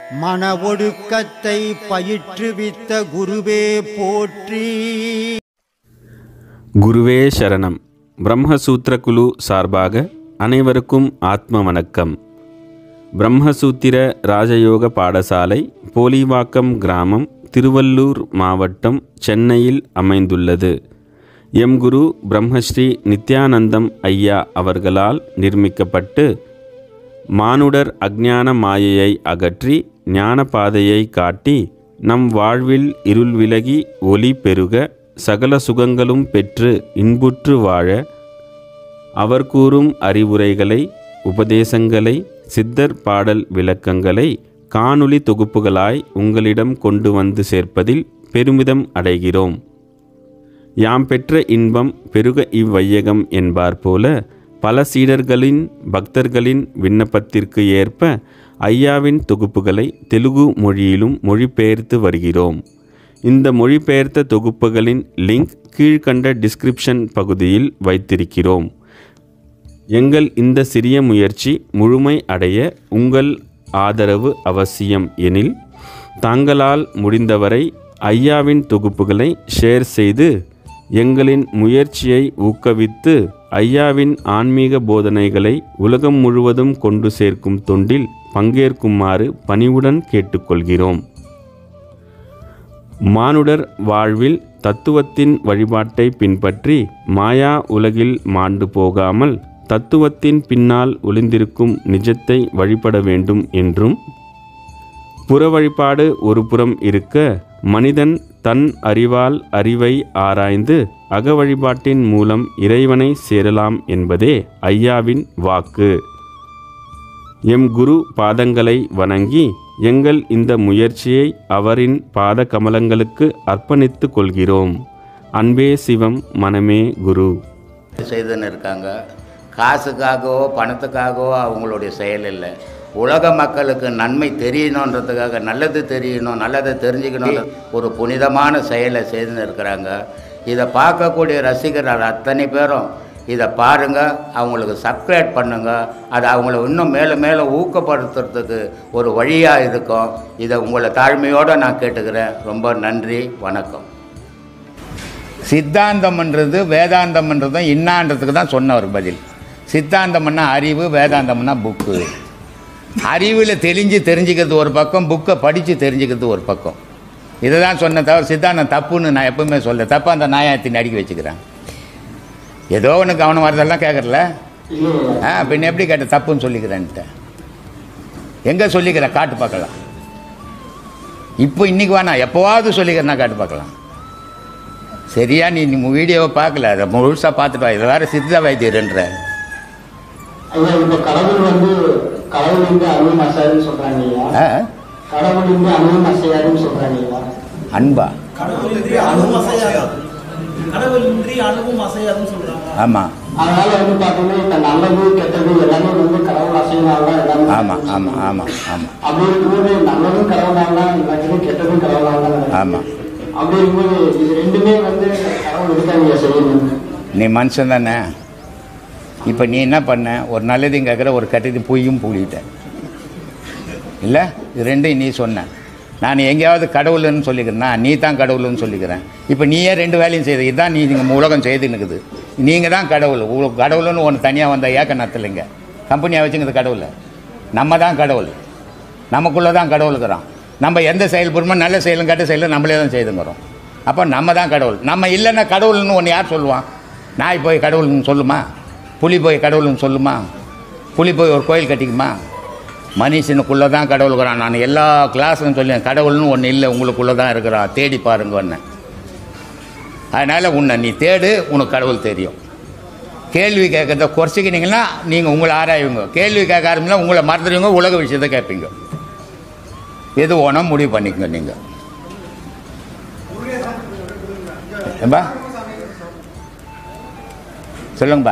மன ஒடுக்கத்தை பயிற்றுவித்த குருவே போற்றி குருவே சரணம் பிரம்மசூத்திர குழு சார்பாக அனைவருக்கும் ஆத்ம வணக்கம் பிரம்மசூத்திர ராஜயோக பாடசாலை போலிவாக்கம் கிராமம் திருவள்ளூர் மாவட்டம் சென்னையில் அமைந்துள்ளது எம் குரு பிரம்மஸ்ரீ நித்யானந்தம் ஐயா அவர்களால் நிர்மிக்கப்பட்டு மானுடர் அஞ்ஞான மாயையை அகற்றி ஞான பாதையை காட்டி நம் வாழ்வில் இருள் விலகி ஒளி பெருக சகல சுகங்களும் பெற்று இன்புற்று வாழ அவர் கூறும் அறிவுரைகளை உபதேசங்களை சித்தர் பாடல் விளக்கங்களை காணொளி தொகுப்புகளாய் உங்களிடம் கொண்டு வந்து சேர்ப்பதில் பெருமிதம் அடைகிறோம் யாம் பெற்ற இன்பம் பெருக இவ்வையகம் என்பார் போல பல சீடர்களின் பக்தர்களின் விண்ணப்பத்திற்கு ஏற்ப ஐயாவின் தொகுப்புகளை தெலுங்கு மொழியிலும் மொழிபெயர்த்து வருகிறோம் இந்த மொழிபெயர்த்த தொகுப்புகளின் லிங்க் கீழ்கண்ட டிஸ்கிரிப்ஷன் பகுதியில் வைத்திருக்கிறோம் எங்கள் இந்த சிறிய முயற்சி முழுமை அடைய உங்கள் ஆதரவு அவசியம் எனில் தாங்களால் முடிந்தவரை ஐயாவின் தொகுப்புகளை ஷேர் செய்து எங்களின் முயற்சியை ஊக்குவித்து ஐயாவின் ஆன்மீக போதனைகளை உலகம் முழுவதும் கொண்டு சேர்க்கும் தொண்டில் பங்கேற்குமாறு பணிவுடன் கேட்டுக்கொள்கிறோம் மானுடர் வாழ்வில் தத்துவத்தின் வழிபாட்டை பின்பற்றி மாயா உலகில் மாண்டு போகாமல் தத்துவத்தின் பின்னால் ஒளிந்திருக்கும் நிஜத்தை வழிபட வேண்டும் என்றும் புற வழிபாடு ஒரு புறம் இருக்க மனிதன் தன் அறிவால் அறிவை ஆராய்ந்து அக வழிபாட்டின் மூலம் இறைவனை சேரலாம் என்பதே ஐயாவின் வாக்கு எம் குரு பாதங்களை வணங்கி எங்கள் இந்த முயற்சியை அவரின் பாத கமலங்களுக்கு அர்ப்பணித்துக் கொள்கிறோம் அன்பே சிவம் மனமே குரு செய்துன்னு இருக்காங்க காசுக்காகவோ பணத்துக்காகவோ அவங்களுடைய செயல் இல்லை உலக மக்களுக்கு நன்மை தெரியணுன்றதுக்காக நல்லது தெரியணும் நல்லதை தெரிஞ்சுக்கணும் ஒரு புனிதமான செயலை செய்துன்னு இருக்கிறாங்க இதை பார்க்கக்கூடிய ரசிகர்கள் அத்தனை பேரும் இதை பாருங்கள் அவங்களுக்கு சப்ஸ்கிரைப் பண்ணுங்கள் அது அவங்கள இன்னும் மேலே மேலே ஊக்கப்படுத்துறதுக்கு ஒரு வழியாக இருக்கும் இதை உங்களை தாழ்மையோடு நான் கேட்டுக்கிறேன் ரொம்ப நன்றி வணக்கம் சித்தாந்தம்ன்றது வேதாந்தம்ன்றதும் இன்னான்றதுக்கு தான் சொன்னவர் பதில் சித்தாந்தம்னா அறிவு வேதாந்தம்னா புக்கு அறிவில் தெளிஞ்சு தெரிஞ்சுக்கிறது ஒரு பக்கம் புக்கை படித்து தெரிஞ்சுக்கிறது ஒரு பக்கம் இதை தான் சொன்ன தவிர சித்தாந்தம் தப்புன்னு நான் எப்பவுமே சொல்ல தப்பாக அந்த நாயத்தின் அடிக்க வச்சுக்கிறேன் ஏதோ ஒன்று கவனம் வரதெல்லாம் கேட்குறல ஆ பின்ன எப்படி கேட்ட தப்புன்னு சொல்லிக்கிறேன்ட்டு எங்கே சொல்லிக்கிறேன் காட்டு பார்க்கலாம் இப்போ இன்னைக்கு வேணாம் எப்போவாவது சொல்லிக்கிறேன் நான் காட்டு பார்க்கலாம் சரியா நீ நீ வீடியோவை பார்க்கல அதை முழுசாக பார்த்துட்டு வா இதில் வேறு சித்த வைத்தியர்ன்ற ஐயா இப்ப கடவுள் வந்து கடவுள் வந்து அணுவும் அசையாதுன்னு சொல்றாங்க ஐயா ஆ? கடவுள் வந்து அணுவும் அசையாதுன்னு சொல்றாங்க ஐயா அன்பா கடவுளின்றி அணுவும் அசையாது கடவுளின்றி அணுவும் அசையாதுன்னு சொல்றாங்க ஆமாம் அதனால வந்து பாத்தீங்கன்னா இப்ப நல்லது கெட்டது எல்லாமே வந்து கடவுள் அசைனால்தான் எல்லாமே ஆமாம் ஆமாம் ஆமாம் ஆமாம் அப்படி இருக்கும்போது நல்லதும் கடவுளால் தான் நடக்குது கெட்டதும் கடவுளால் தான் நடக்குது ஆமாம் அப்படி இருக்கும்போது இது ரெண்டுமே வந்து கடவுள் இருக்காங்க செய்யணும் நீ மனுஷன் தானே இப்போ நீ என்ன பண்ண ஒரு நல்லதையும் கேட்குற ஒரு கெட்டதையும் பொய்யும் பூடிட்ட இல்லை இது ரெண்டையும் நீ சொன்ன நான் எங்கேயாவது கடவுள்னு சொல்லிக்கிறேன்னா நீ தான் கடவுள்னு சொல்லிக்கிறேன் இப்போ நீயே ரெண்டு வேலையும் செய்த இதுதான் நீ நீங்கள் உலகம் செய்து நிற்குது நீங்கள் தான் கடவுள் உங்களுக்கு கடவுள்னு ஒன்று தனியாக வந்த ஏக்க நத்தலைங்க கம்பெனியாக வச்சுங்கிறது கடவுள் நம்ம தான் கடவுள் நமக்குள்ளே தான் கடவுளுக்குறோம் நம்ம எந்த செயல் புரியுமோ நல்ல செயலும் கெட்ட செயலும் நம்மளே தான் செய்துங்கிறோம் அப்போ நம்ம தான் கடவுள் நம்ம இல்லைன்னா கடவுள்னு ஒன்று யார் சொல்லுவான் நாய் போய் கடவுள்னு சொல்லுமா புலி போய் கடவுள்னு சொல்லுமா புலி போய் ஒரு கோயில் கட்டிக்குமா மனுஷனுக்குள்ளே தான் கடவுளுக்குறான் நான் எல்லா கிளாஸும் சொல்லி கடவுள்னு ஒன்று இல்லை உங்களுக்குள்ளே தான் இருக்கிறான் தேடி பாருங்கன்னு அதனால் உன்னை நீ தேடு உனக்கு கடவுள் தெரியும் கேள்வி கேட்கறத குறைச்சிக்கினீங்கன்னா நீங்கள் உங்களை ஆராயுங்க கேள்வி கேட்க ஆரம்பிச்சா உங்களை மறந்துடுவீங்க உலக விஷயத்தை கேட்பீங்க எது ஓனம் முடிவு பண்ணிக்கங்க நீங்கள் ஏம்பா சொல்லுங்கப்பா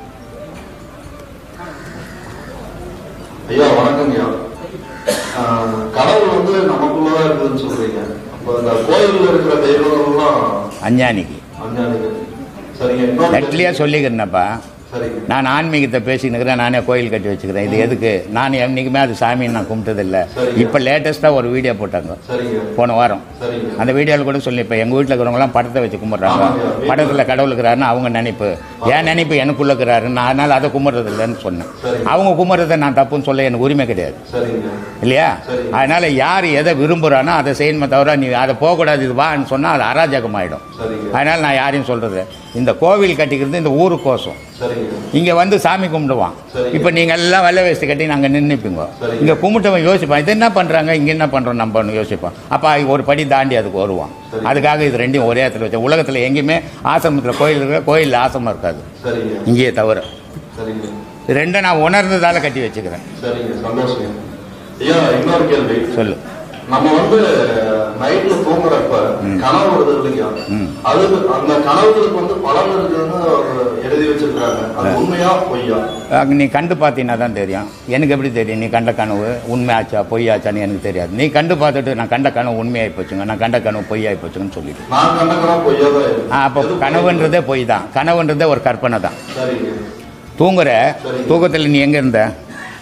ஐயா வணக்கம் ஐயா ஆஹ் கடவுள் வந்து நமக்குள்ளதான் இருக்குதுன்னு சொல்றீங்க அப்ப இந்த கோயில்ல இருக்கிற தெய்வங்கள்லாம் அஞ்ஞானிக்கு அஞ்ஞானிகள் சரிங்க இன்னொரு நெட்லியாக சொல்லிக்கிறேனப்பா சரிங்க நான் ஆன்மீகத்தை பேசினுக்கிறேன் நானே கோயில் கட்டி வச்சுக்கிறேன் இது எதுக்கு நான் என்றைக்குமே அது சாமின்னு நான் கும்பிட்டதில்லை சரிங்க. இப்போ லேட்டஸ்ட்டாக ஒரு வீடியோ போட்டாங்க சரிங்க போன வாரம் சரிங்க அந்த வீடியோவில் கூட சொல்லி இப்போ எங்கள் வீட்டில் இருக்கிறவங்களாம் படத்தை வச்சு கும்பிட்றாங்க ஆமாங்க. படத்தில் கடவுள் இருக்கிறாருன்னு அவங்க நினைப்பு என் நினைப்பு எனக்குள்ள இருக்கிறாரு நான் அதனால் அதை கும்பிட்றது இல்லைன்னு சொன்னேன் சரிங்க. அவங்க கும்பிட்றதை நான் தப்புன்னு சொல்ல எனக்கு உரிமை கிடையாது சரிங்க இல்லையா சரி. அதனால் யார் எதை விரும்புகிறானோ அதை செய்யணுமே தவிர நீ அதை போகக்கூடாது இது வான்னு சொன்னால் அது அராஜகம் ஆகிடும் சரிங்க அதனால் நான் யாரையும் சொல்கிறது இந்த கோவில் கட்டிக்கிறது இந்த ஊருக்கோசம் சரிங்க இங்கே வந்து சாமி கும்பிடுவான் சரிங்க. இப்போ நீங்கள் எல்லாம் வெள்ளை வேஸ்ட் கட்டி நாங்கள் நின்றுப்பீங்க சரிங்க. இங்கே கும்பிட்டவன் யோசிப்பான் இது என்ன பண்ணுறாங்க இங்கே என்ன பண்ணுறோம் நம்மன்னு யோசிப்பான் அப்போ ஒரு படி தாண்டி அதுக்கு வருவான் சரி. அதுக்காக இது ரெண்டையும் ஒரே இடத்துல வச்சு உலகத்தில் எங்கேயுமே ஆசிரமத்தில் கோயில் இருக்கிற கோயிலில் ஆசிரமம் இருக்காது சரிங்க இங்கேயே தவிர சரிங்க இது ரெண்டும் நான் உணர்ந்ததால கட்டி வச்சுக்கிறேன் சரிங்க சந்தோஷங்க ஐயா இன்னொரு கேள்வி சொல்லு நம்ம வந்து நைட்ல தூங்குறப்ப கனவு வருது இல்லையா ம். அது அந்த கனவுகளுக்கு வந்து பலன் இருக்குதுன்னு அவங்க எழுதி வச்சிருக்காங்க அது உண்மையா பொய்யா அங்க நீ கண்டு பார்த்தீங்கன்னா தான் தெரியும் எனக்கு எப்படி தெரியும் நீ கண்ட கனவு உண்மையாச்சா பொய்யாச்சான்னு எனக்கு தெரியாது நீ கண்டு பார்த்துட்டு நான் கண்ட கனவு உண்மையாகி போச்சுங்க நான் கண்ட கனவு பொய்யாகி போச்சுங்கன்னு சொல்லிட்டு நான் கண்ட கனவு பொய்யா தான் இருக்கு. ஆ, அப்போ எது பொய்? கனவுன்றதே பொய் தான் கனவுன்றதே ஒரு கற்பனை தான் சரிங்க தூங்குற சரி. தூக்கத்தில் நீ எங்கே இருந்த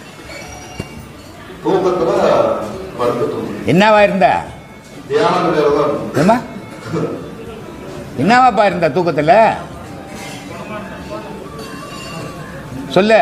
தூக்கத்துல படுத்து தூங்கு என்னவா இருந்த தியான நிலையில தான் இருக்கும். ஏம்மா என்னவாப்பா இருந்த தூக்கத்தில் சொல்லு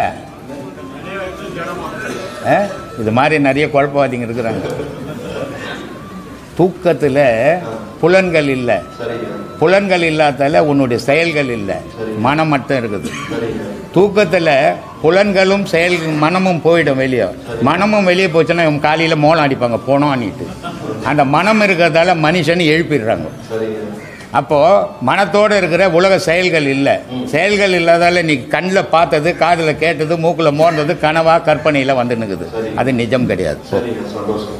ஆ? இது மாதிரி நிறைய குழப்பவாதிங்க இருக்கிறாங்க தூக்கத்தில் புலன்கள் இல்லை சரிங்க புலன்கள் இல்லாதால உன்னுடைய செயல்கள் இல்லை மனம் மட்டும் இருக்குது சரிங்க தூக்கத்தில் புலன்களும் செயல் மனமும் போயிடும் வெளியே மனமும் வெளியே போச்சுன்னா இவங்க காலையில் மோளம் அடிப்பாங்க போனோம் அன்னிட்டு அந்த மனம் இருக்கிறதால மனுஷன் எழுப்பிடுறாங்க சரிங்க அப்போது மனத்தோடு இருக்கிற உலக செயல்கள் இல்லை செயல்கள் இல்லாதால நீ கண்ணில் பார்த்தது காதில் கேட்டது மூக்கில் மோர்ந்தது கனவா கற்பனையில் வந்து நிற்குது சரி. அது நிஜம் கிடையாது சரிங்க சந்தோஷம்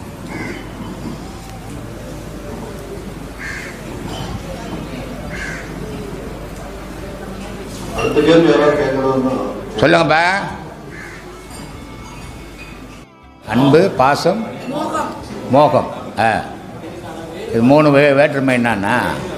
அடுத்த கேள்வி யாராவது கேட்கறதுன்னா சொல்லுங்கப்பா அன்பு பாசம் மோகம் ஆ இது மூணு வே வேற்றுமை என்னன்னா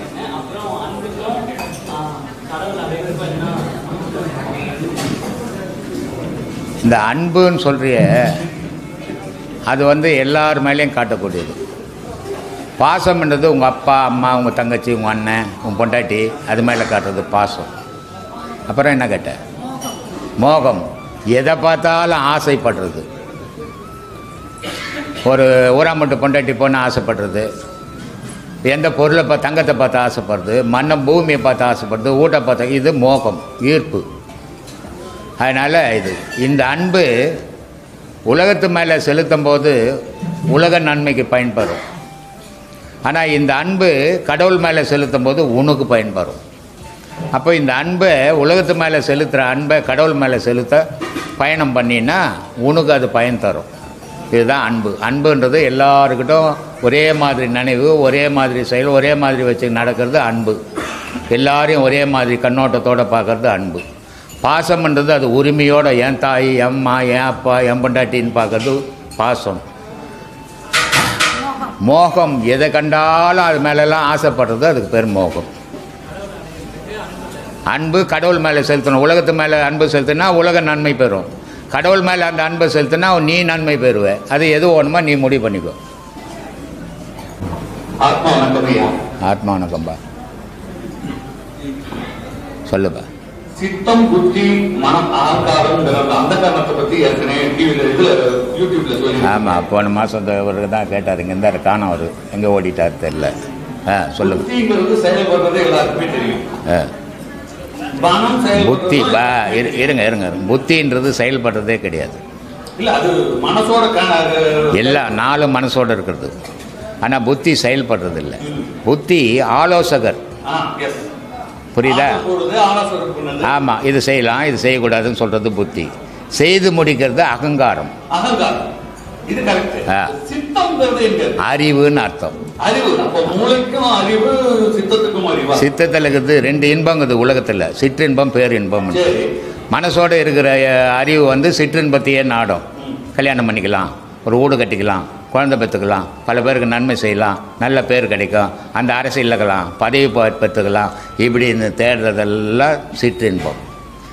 இந்த அன்புன்னு சொல்றிய அது வந்து எல்லார் மேலேயும் காட்டக்கூடியது பாசம்ன்றது உங்கள் அப்பா அம்மா உங்கள் தங்கச்சி உங்கள் அண்ணன் உங்கள் பொண்டாட்டி அது மேலே காட்டுறது பாசம் அப்புறம் என்ன கேட்ட மோகம் எதை பார்த்தாலும் ஆசைப்படுறது ஒரு ஊராமட்டு பொண்டாட்டி பொண்ணு ஆசைப்படுறது எந்த பொருளை பார்த்து தங்கத்தை பார்த்து ஆசைப்படுறது மண்ணை பூமியை பார்த்து ஆசைப்படுறது ஊட்ட பார்த்து இது மோகம் ஈர்ப்பு அதனால் இது இந்த அன்பு உலகத்து மேலே செலுத்தும் போது உலக நன்மைக்கு பயன்படும் ஆனால் இந்த அன்பு கடவுள் மேலே செலுத்தும் போது உனக்கு பயன்படும் அப்போ இந்த அன்பை உலகத்து மேலே செலுத்துகிற அன்பை கடவுள் மேலே செலுத்த பயணம் பண்ணினா உனக்கு அது பயன் தரும் இதுதான் அன்பு அன்புன்றது எல்லாருக்கிட்டும் ஒரே மாதிரி நினைவு ஒரே மாதிரி செயல் ஒரே மாதிரி வச்சு நடக்கிறது அன்பு எல்லாரையும் ஒரே மாதிரி கண்ணோட்டத்தோடு பார்க்கறது அன்பு பாசம்ன்றது அது உரிமையோட என் தாய் எம்மா என் அப்பா என் பொண்டாட்டின்னு பார்க்கறது பாசம் மோகம் எதை கண்டாலும் அது மேலெல்லாம் ஆசைப்படுறது அதுக்கு பேர் மோகம் அன்பு கடவுள் மேலே செலுத்தணும் உலகத்து மேலே அன்பு செலுத்தினா உலக நன்மை பெறும் கடவுள் மேலே அந்த அன்பை செலுத்தினா நீ நன்மை பெறுவ அது எது வேணுமோ நீ முடிவு பண்ணிக்கோ ஆத்மா வணக்கமையா ஆத்மா வணக்கம்பா சொல்லுப்பா சித்தம் புத்தி மனம் அகங்காரம் அந்த காரணத்தை பத்தி ஏற்கனவே டிவில இதுல யூடியூப்ல சொல்லி ஆமாம் போன மாதம் இவருக்கு தான் கேட்டார் இங்கே இருந்தார் காணோம் அவர் எங்கே ஓடிட்டார் தெரில ஆ சொல்லுங்க புத்திங்கிறது செயல்படுறது எல்லாருக்குமே தெரியும் ஆ மனம் புத்தி செயல்படுறது பா இரு இருங்க இருங்க புத்தின்றது செயல்படுறதே கிடையாது இல்ல அது மனசோட கா- எல்லா நாலு மனசோடு இருக்கிறது ஆனால் புத்தி செயல்படுறது இல்லை புத்தி ஆலோசகர் ஆ, yes. புரியுதா ஆசை போடுறது, ஆலோசனை பண்ணுது. ஆமாம் இது செய்யலாம் இது செய்யக்கூடாதுன்னு சொல்கிறது புத்தி செய்து முடிக்கிறது அகங்காரம் அகங்காரம் இது கரெக்ட் ஆ. சித்தம்ங்கிறது எங்க அறிவுன்னு அர்த்தம் அறிவு அப்ப மூளைக்கும் அறிவு சித்தத்துக்கும் அறிவா சித்தத்தில் இருக்கிறது ரெண்டு இன்பங்குது உலகத்தில் சிற்றின்பம் பேரின்பம் சரி மனசோடு இருக்கிற அஹ், அறிவு வந்து சிற்றின்பத்தையே நாடும் கல்யாணம் பண்ணிக்கலாம் ஒரு வீடு கட்டிக்கலாம் குழந்தை பெற்றுக்கலாம் பல பேருக்கு நன்மை செய்யலாம் நல்ல பேர் கிடைக்கும் அந்த அரசியல் இருக்கலாம் பதவி பெ- பெற்றுக்கலாம் இப்படி இந்த தேடுறதெல்லாம் சிற்றின்பம்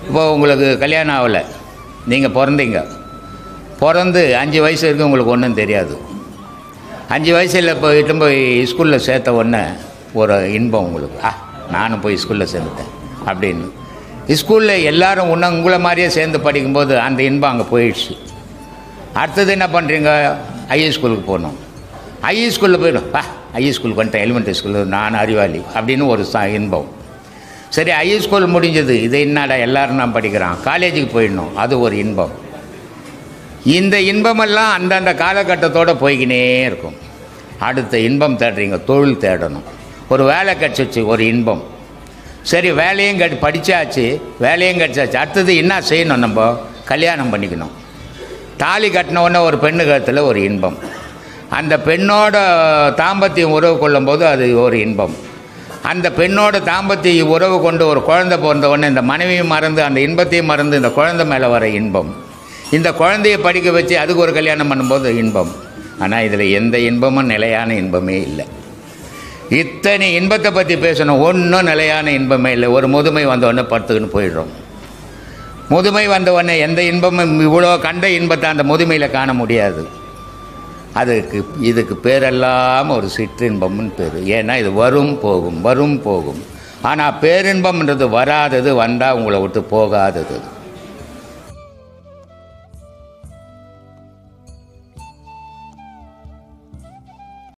இப்போ உங்களுக்கு கல்யாணம் ஆகலை நீங்கள் பிறந்தீங்க பிறந்து அஞ்சு வயசு வரைக்கும் உங்களுக்கு ஒன்றும் தெரியாது அஞ்சு வயசில் இப்போ இட்டு போய் ஸ்கூலில் சேர்த்த உடனே ஒரு இன்பம் உங்களுக்கு ஆ நானும் போய் ஸ்கூலில் சேர்ந்துட்டேன் அப்படின்னு ஸ்கூலில் எல்லாரும் உன்ன உங்களை மாதிரியே சேர்ந்து படிக்கும்போது அந்த இன்பம் அங்கே போயிடுச்சு அடுத்தது என்ன பண்ணுறீங்க ஐஏ ஸ்கூலுக்கு போகணும் ஐஏ ஸ்கூலில் போயிடும் பா ஐஏ ஸ்கூலுக்கு வந்துட்டேன் எலிமெண்ட்ரி ஸ்கூலில் நான் அறிவாளி அப்படின்னு ஒரு ச இன்பம் சரி ஐஏ ஸ்கூல் முடிஞ்சது இது என்னடா எல்லாரும் நான் படிக்கிறான் காலேஜுக்கு போயிடணும் அது ஒரு இன்பம் இந்த இன்பமெல்லாம் அந்தந்த காலகட்டத்தோடு போய்க்கினே இருக்கும் அடுத்த இன்பம் தேடுறீங்க தொழில் தேடணும் ஒரு வேலை கிடச்சிச்சு ஒரு இன்பம் சரி வேலையும் கட்டி படித்தாச்சு வேலையும் கிடச்சாச்சு அடுத்தது என்ன செய்யணும் நம்ம கல்யாணம் பண்ணிக்கணும் தாலி கட்டின உடனே ஒரு பெண்ணு கழுத்தில் ஒரு இன்பம் அந்த பெண்ணோட தாம்பத்தியம் உறவு கொள்ளும்போது அது ஒரு இன்பம் அந்த பெண்ணோட தாம்பத்திய உறவு கொண்டு ஒரு குழந்தை பிறந்த உடனே இந்த மனைவியும் மறந்து அந்த இன்பத்தையும் மறந்து இந்த குழந்தை மேலே வர இன்பம் இந்த குழந்தைய படிக்க வச்சு அதுக்கு ஒரு கல்யாணம் பண்ணும்போது இன்பம் ஆனால் இதில் எந்த இன்பமும் நிலையான இன்பமே இல்லை இத்தனை இன்பத்தை பற்றி பேசணும் ஒன்றும் நிலையான இன்பமே இல்லை ஒரு முதுமை வந்த உடனே படுத்துக்கின்னு போயிடுறோம் முதுமை வந்த உடனே எந்த இன்பமும் இவ்வளோ கண்ட இன்பத்தை அந்த முதுமையில் காண முடியாது அதுக்கு இதுக்கு பேரெல்லாம் ஒரு சிற்றின்பம்னு பேர் ஏன்னா இது வரும் போகும் வரும் போகும் ஆனால் பேரின்பம்ன்றது வராதது வந்தால் உங்களை விட்டு போகாதது